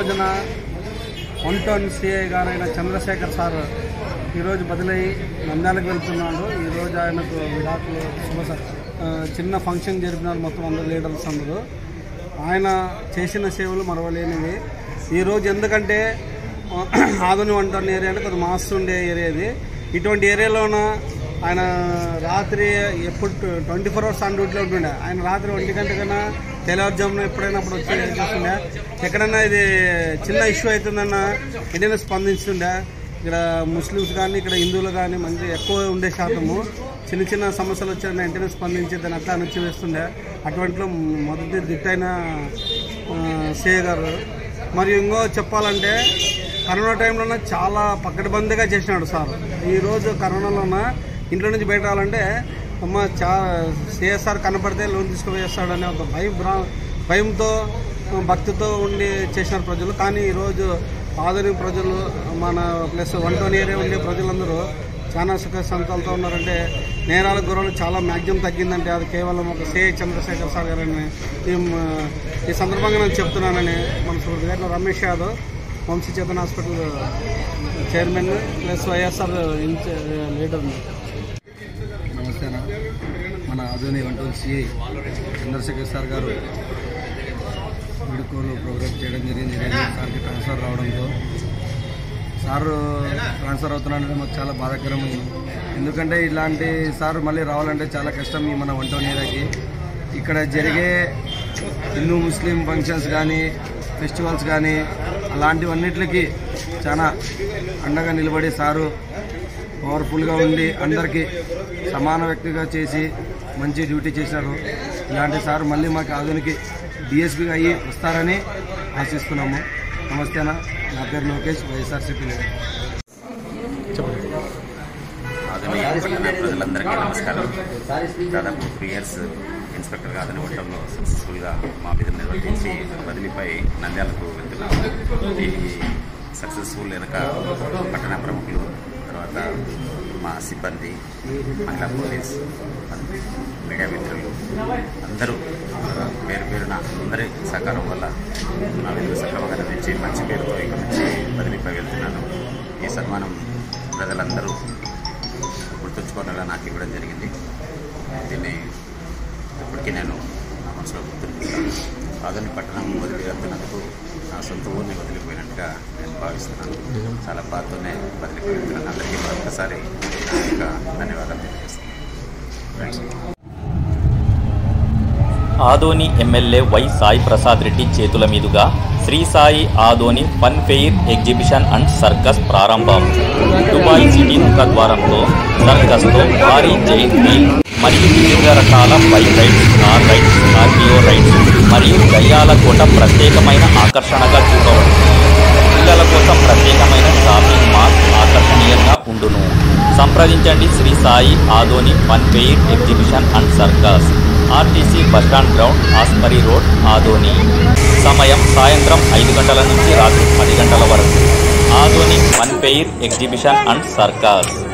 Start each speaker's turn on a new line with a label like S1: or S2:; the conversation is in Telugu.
S1: రోజున వన్ టౌన్ సిఐ గారైన చంద్రశేఖర్ సార్ ఈరోజు బదిలై నంద్యాలకు వెళ్తున్నాడు ఈరోజు ఆయనకు విడాకులు శుభ ఆ, చిన్న ఫంక్షన్ జరిపినారు మొత్తం అందరు లీడర్స్ అందరూ ఆయన చేసిన సేవలు మరవలేనివి ఈరోజు ఎందుకంటే ఆధుని వన్ టౌన్ ఏరియా అంటే కొంచెం మాస్ ఉండే ఏరియా ఇది ఇటువంటి ఏరియాలోన ఆయన రాత్రి ఎప్పుడు ట్వంటీ ఫోర్ అవర్స్ ఆన్ డ్యూటీలో ఉంటుండే ఆయన రాత్రి ఒంటి గంట కన్నా తెల్లవారుజామున ఎప్పుడైనా అప్పుడు వచ్చి చేస్తుండే ఎక్కడైనా ఇది చిన్న ఇష్యూ అవుతుందన్న వెంటనే స్పందిస్తుండే ఇక్కడ ముస్లిమ్స్ కానీ ఇక్కడ హిందువులు కానీ మంచి ఎక్కువ ఉండే శాతము చిన్న చిన్న సమస్యలు వచ్చాయని వెంటనే స్పందించి దాన్ని అట్లా అణచి వేస్తుండే అటువంటిలో మొదటి దిట్టైన సే గారు మరియు ఇంకో చెప్పాలంటే కరోనా టైంలోనే చాలా పక్కడబందిగా చేసినాడు సార్ ఈరోజు కరోనాలోన ఇంట్లో నుంచి బయట రావాలంటే అమ్మ చా సిఎస్ఆర్ కనపడితే లోన్ తీసుకువేస్తాడనే ఒక భయం భ్రా భయంతో భక్తితో ఉండి చేసినారు ప్రజలు కానీ ఈరోజు ఆధునిక ప్రజలు మన ప్లస్ వన్ టౌన్ ఏరియా ఉండే ప్రజలందరూ చాలా సుఖ సంతాలతో ఉన్నారంటే నేరాల గురలు చాలా మ్యాక్సిమం తగ్గిందంటే అది కేవలం ఒక సి చంద్రశేఖర్ సార్ గారని ఈ మ- ఈ సందర్భంగా నేను చెప్తున్నానని మన సుహృతు Ramesh Yadav Vamsi Chetan hospital chairman plus YSR ఇన్ఛ లీడర్ని
S2: నమస్తే అన్న మన ఆధునిక వంటలు సిఐ చంద్రశేఖర్ సార్ గారు వీడుకోలు ప్రోగ్రామ్ చేయడం జరిగింది రేడియో సార్కి ట్రాన్స్ఫర్ రావడంతో సార్ ట్రాన్స్ఫర్ అవుతున్నాడంటే మాకు చాలా బాధాకరమైంది ఎందుకంటే ఇలాంటి సార్ మళ్ళీ రావాలంటే చాలా కష్టం ఈ మన వంట ఏరియాకి ఇక్కడ జరిగే హిందూ ముస్లిం ఫంక్షన్స్ కానీ ఫెస్టివల్స్ కానీ అలాంటివన్నిటికి చాలా అండగా నిలబడి సారు పవర్ఫుల్గా ఉండి అందరికీ సమాన వ్యక్తిగా చేసి మంచి డ్యూటీ చేశారు ఇలాంటి సార్ మళ్ళీ మాకు ఆధునిక డిఎస్పీగా అయ్యి వస్తారని ఆశిస్తున్నాము నమస్తే అన్న నా పేరు లోకేష్ వైఎస్ఆర్సీపీ లీడర్
S3: ఆధునిక పట్టణ ప్రజలందరికీ నమస్కారం దాదాపు త్రీ ఇయర్స్ ఇన్స్పెక్టర్గా ఆధునిక హోటల్లో సక్సెస్ఫుల్గా మా విధులు నిర్వర్తించి బదిలీపై నంద్యాలకు వెళ్తున్నాము ఈ సక్సెస్ఫుల్ వెనుక పట్టణ ప్రముఖులు తర్వాత మా సిబ్బంది మహిళా పోలీస్ మీడియా మిత్రులు అందరూ పేరు పేరున అందరి సహకారం వల్ల నా విధులు సక్రమంగా నిర్వహించి మంచి పేరుతో ఇక నుంచి బదిలీపై వెళ్తున్నాను ఈ సన్మానం ప్రజలందరూ గుర్తుంచుకోవాలని నాకు ఇవ్వడం జరిగింది దీన్ని ఇప్పటికీ నేను నా మనసులో గుర్తుంచుకుంటాను ఆధునిక పట్టణం వదిలి వెళ్తున్నందుకు నా సొంత ఊరిని వదిలిపోయినట్టుగా నేను భావిస్తున్నాను చాలా బాధతోనే వదిలిపోయి వెళ్తున్నాను అందరికీ మరొకసారి నా యొక్క ధన్యవాదాలు తెలియజేస్తున్నాను thanks
S4: Adoni MLA Y Sai Prasad Reddy చేతుల మీదుగా Shri Sai Adoni fun fair exhibition and circus ప్రారంభం దుబాయ్ సిటీ ముఖద్వారంతో సర్కస్తో భారీ జైంట్ వీల్ మరియు వివిధ రకాల bike rides car rides Scorpio rides మరియు దయ్యాల కోట ప్రత్యేకమైన ఆకర్షణగా చూపవచ్చు పిల్లల కోసం ప్రత్యేకమైన షాపింగ్ మాల్ ఆకర్షణీయంగా ఉండును సంప్రదించండి Shri Sai Adoni fun fair exhibition and circus RTC bus stand ground Aspari road Adoni సమయం సాయంత్రం ఐదు గంటల నుంచి రాత్రి పది గంటల వరకు Adoni fun fair exhibition and circus